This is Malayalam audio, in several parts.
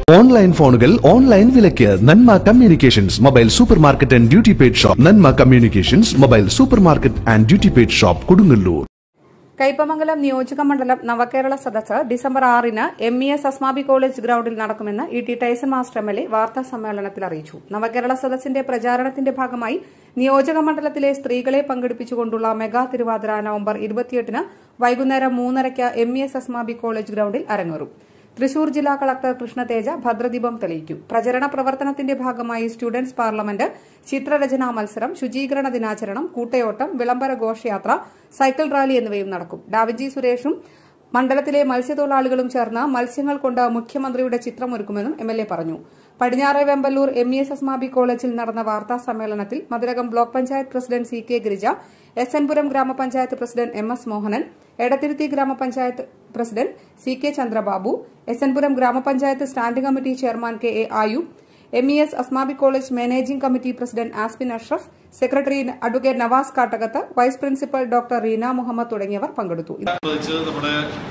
ഓൺലൈൻ ഫോണുകൾ ഓൺലൈൻ വിലയ്ക്ക് Nanma communications mobile super market and duty paid shop Nanma communications mobile super market and duty paid shop Kodungallur Kaipamangalam നിയോജക മണ്ഡലം നവകേരള സദസ്സ് ഡിസംബർ ആറിന് M E S Asmabi college ഗ്രൌണ്ടിൽ നടക്കുമെന്ന് E T Tyson master M L A വാർത്താ സമ്മേളനത്തിൽ അറിയിച്ചു നവകേരള സദസ്സിന്റെ പ്രചാരണത്തിന്റെ ഭാഗമായി നിയോജക മണ്ഡലത്തിലെ സ്ത്രീകളെ പങ്കെടുപ്പിച്ചുകൊണ്ടുള്ള മെഗാ തിരുവാതിര നവംബർ ഇരുപത്തിയെട്ടിന് വൈകുന്നേരം മൂന്നരയ്ക്ക് M E S Asmabi college ഗ്രൌണ്ടിൽ അരങ്ങേറും തൃശൂർ ജില്ലാ കളക്ടർ കൃഷ്ണതേജ ഭദ്രദീപം തെളിയിക്കും പ്രചരണ പ്രവർത്തനത്തിന്റെ ഭാഗമായി സ്റ്റുഡന്റ്സ് പാർലമെന്റ് ചിത്രരചനാ മത്സരം ശുചീകരണ ദിനാചരണം കൂട്ടയോട്ടം വിളംബര ഘോഷയാത്ര സൈക്കിൾ റാലി എന്നിവയും നടക്കും ഡാവിജി സുരേഷും മണ്ഡലത്തിലെ മത്സ്യത്തൊഴിലാളികളും ചേർന്ന് മത്സ്യങ്ങൾ കൊണ്ട് മുഖ്യമന്ത്രിയുടെ ചിത്രമൊരുക്കുമെന്നും എം എൽ എ പറഞ്ഞു പടിഞ്ഞാറെ Vemballur M E S Asmabi കോളേജിൽ നടന്ന വാർത്താ സമ്മേളനത്തിൽ മധുരകം block panchayat president C K Girija S N Puram ഗ്രാമപഞ്ചായത്ത് president M S Mohanan Edathiruthy ഗ്രാമപഞ്ചായത്ത് president C K Chandrababu S N Puram ഗ്രാമപഞ്ചായത്ത് standing committee chairman K A ആയു M E S Asmabi college managing committee president ആസ്പിൻ Ashraf secretary advocate Navas Kattakath vice principal doctor Reena Muhammad തുടങ്ങിയവർ പങ്കെടുത്തു സംബന്ധിച്ച് നമ്മുടെ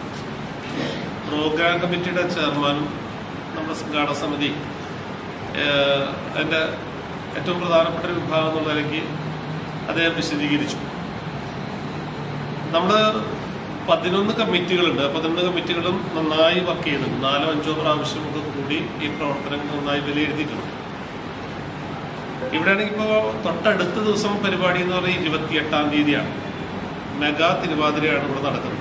പ്രോഗ്രാം കമ്മിറ്റിയുടെ ചെയർമാനും നമ്മുടെ സംഘാടക സമിതി ഏഹ്, അതിന്റെ ഏറ്റവും പ്രധാനപ്പെട്ട ഒരു വിഭാഗം എന്നുള്ള നിലയ്ക്ക് അദ്ദേഹം വിശദീകരിച്ചു നമ്മൾ പതിനൊന്ന് കമ്മിറ്റികളുണ്ട് ആ പതിനൊന്ന് കമ്മിറ്റികളും നന്നായി വർക്ക് ചെയ്യുന്നുണ്ട് നാലോ അഞ്ചോ പ്രാവശ്യം ഒക്കെ കൂടി ഈ പ്രവർത്തനങ്ങൾ നന്നായി വിലയിരുത്തിയിട്ടുണ്ട് ഇവിടെയാണെങ്കിൽ ഇപ്പോൾ തൊട്ടടുത്ത ദിവസം പരിപാടി എന്ന് പറയുന്നത് ഇരുപത്തിയെട്ടാം തീയതിയാണ് മെഗാ തിരുവാതിരയാണ് ഇവിടെ നടക്കുന്നത്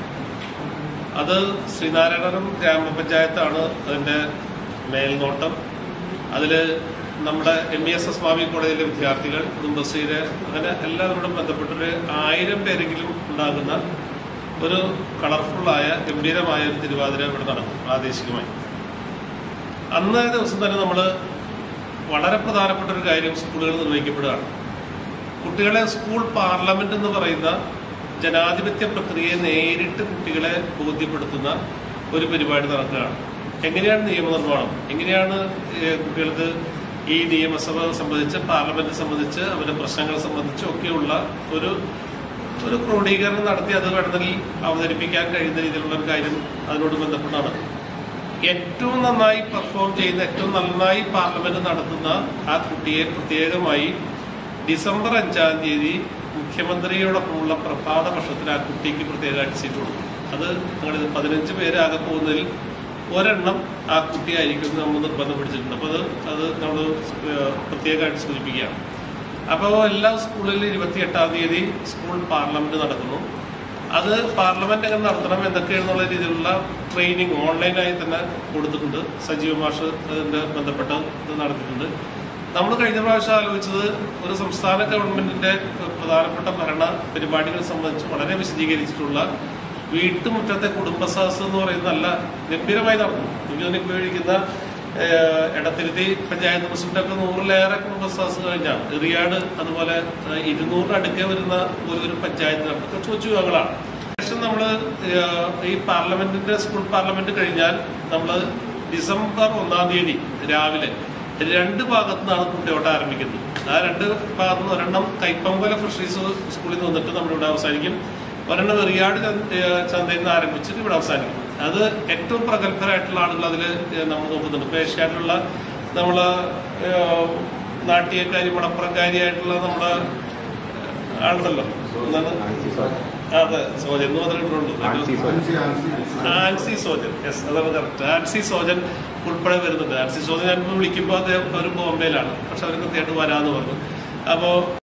അത് ശ്രീനാരായണപുരം ഗ്രാമപഞ്ചായത്താണ് അതിന്റെ മേൽനോട്ടം അതിൽ നമ്മുടെ എം ഇ എസ് എസ് സ്വാമി കോളേജിലെ വിദ്യാർത്ഥികൾ കുടുംബശ്രീയിലെ അങ്ങനെ എല്ലാവരോടും ബന്ധപ്പെട്ടൊരു ആയിരം പേരെങ്കിലും ഉണ്ടാകുന്ന ഒരു കളർഫുള്ളായ ഗംഭീരമായ ഒരു തിരുവാതിര ഇവിടെ നടക്കും പ്രാദേശികമായി അന്ന് ദിവസം തന്നെ നമ്മൾ വളരെ പ്രധാനപ്പെട്ട ഒരു കാര്യം സ്കൂളുകൾ നിർവഹിക്കപ്പെടുകയാണ് കുട്ടികളെ സ്കൂൾ പാർലമെന്റ് എന്ന് പറയുന്ന ജനാധിപത്യ പ്രക്രിയയെ നേരിട്ട് കുട്ടികളെ ബോധ്യപ്പെടുത്തുന്ന ഒരു പരിപാടി നടക്കുകയാണ് എങ്ങനെയാണ് നിയമനിർമ്മാണം എങ്ങനെയാണ് ഏഹ്, കുട്ടികൾക്ക് ഈ നിയമസഭ സംബന്ധിച്ച് പാർലമെന്റ് സംബന്ധിച്ച് അവരുടെ പ്രശ്നങ്ങൾ സംബന്ധിച്ച് ഒക്കെയുള്ള ഒരു ഒരു ക്രോഡീകരണം നടത്തി അത് വേണമെങ്കിൽ അവതരിപ്പിക്കാൻ കഴിയുന്ന രീതിയിലുള്ള ഒരു കാര്യം അതിനോട് ബന്ധപ്പെട്ടാണ് ഏറ്റവും നന്നായി പെർഫോം ചെയ്യുന്ന ഏറ്റവും നന്നായി പാർലമെന്റ് നടത്തുന്ന ആ കുട്ടിയെ പ്രത്യേകമായി ഡിസംബർ അഞ്ചാം തീയതി മുഖ്യമന്ത്രിയോടൊപ്പമുള്ള പ്രഭാത വർഷത്തിൽ ആ കുട്ടിക്ക് പ്രത്യേകമായിട്ട് സീറ്റ് കൊടുക്കും അത് ഞങ്ങളിത് പതിനഞ്ച് പേരാകെ പോകുന്നതിൽ ഒരെണ്ണം ആ കുട്ടിയായിരിക്കും എന്ന് നമ്മൾ നിർബന്ധം പിടിച്ചിട്ടുണ്ട് അപ്പോൾ അത് അത് നമ്മൾ പ്രത്യേകമായിട്ട് സൂചിപ്പിക്കുകയാണ് അപ്പോൾ എല്ലാ സ്കൂളിലും ഇരുപത്തി എട്ടാം തീയതി സ്കൂൾ പാർലമെന്റ് നടക്കുന്നു അത് പാർലമെന്റ് എങ്ങനെ നടത്തണം എന്തൊക്കെയാണെന്നുള്ള രീതിയിലുള്ള ട്രെയിനിങ് ഓൺലൈനായി തന്നെ കൊടുത്തിട്ടുണ്ട് സജീവ് മാഷ് അതിന്റെ ബന്ധപ്പെട്ട ഇത് നടത്തിയിട്ടുണ്ട് നമ്മൾ കഴിഞ്ഞ പ്രാവശ്യം ആലോചിച്ചത് ഒരു സംസ്ഥാന ഗവൺമെന്റിന്റെ പ്രധാനപ്പെട്ട ഭരണ പരിപാടികൾ സംബന്ധിച്ച് വളരെ വിശദീകരിച്ചിട്ടുള്ള വീട്ടുമുറ്റത്തെ കുടുംബസാഹസ് എന്ന് പറയുന്നത് നല്ല ഗംഭീരമായി നടന്നു എനിക്ക് ഉപയോഗിക്കുന്ന എടത്തിരുത്തി പഞ്ചായത്ത് പ്രസിഡന്റൊക്കെ നൂറിലേറെ കുടുംബസാഹസ് കഴിഞ്ഞാണ് എറിയാട് അതുപോലെ ഏഹ്, ഇരുന്നൂറിന് അടുക്കെ വരുന്ന ഒരു ഒരു പഞ്ചായത്ത് നടത്തുക കൊച്ചു കൊച്ചു വിഭാഗങ്ങളാണ് ശേഷം നമ്മൾ ഈ പാർലമെന്റിന്റെ സ്കൂൾ പാർലമെന്റ് കഴിഞ്ഞാൽ നമ്മൾ ഡിസംബർ ഒന്നാം തീയതി രാവിലെ രണ്ട് ഭാഗത്തു നിന്നാണ് കുട്ടിയോട്ടം ആരംഭിക്കുന്നത് ആ രണ്ട് ഭാഗത്തു നിന്ന് ഒരെണ്ണം കൈപ്പമ്പല ഫിഷറീസ് സ്കൂളിൽ നിന്ന് വന്നിട്ട് നമ്മളിവിടെ അവസാനിക്കും ഒരെണ്ണം എറിയാട് ചന്ത- ഏഹ് ചന്തയിൽ നിന്ന് ആരംഭിച്ചിട്ട് ഇവിടെ അവസാനിക്കും അത് ഏറ്റവും പ്രഗത്ഭരായിട്ടുള്ള ആളുകൾ അതിൽ നമ്മൾ നോക്കുന്നുണ്ട് ഇപ്പൊ ഏഷ്യാറ്റിലുള്ള നമ്മളെ ഏഹ്, നാട്യക്കാരി മണപ്പുറക്കാരിയായിട്ടുള്ള നമ്മളെ ആളുണ്ടല്ലോ എന്താണ് അതെ സോജൻ എന്ന് പറഞ്ഞിട്ടുണ്ട് ആൻസി സോജൻ യെസ് അതാണ് കറക്റ്റ് ആൻസി സോജൻ ഉൾപ്പെടെ വരുന്നുണ്ട് ആൻസി സോജൻ ഞാൻ വിളിക്കുമ്പോൾ അദ്ദേഹം അവർ ബോംബെയിലാണ് പക്ഷെ അവർ കൃത്യമായിട്ട് വരാമെന്ന് പറഞ്ഞു അപ്പോൾ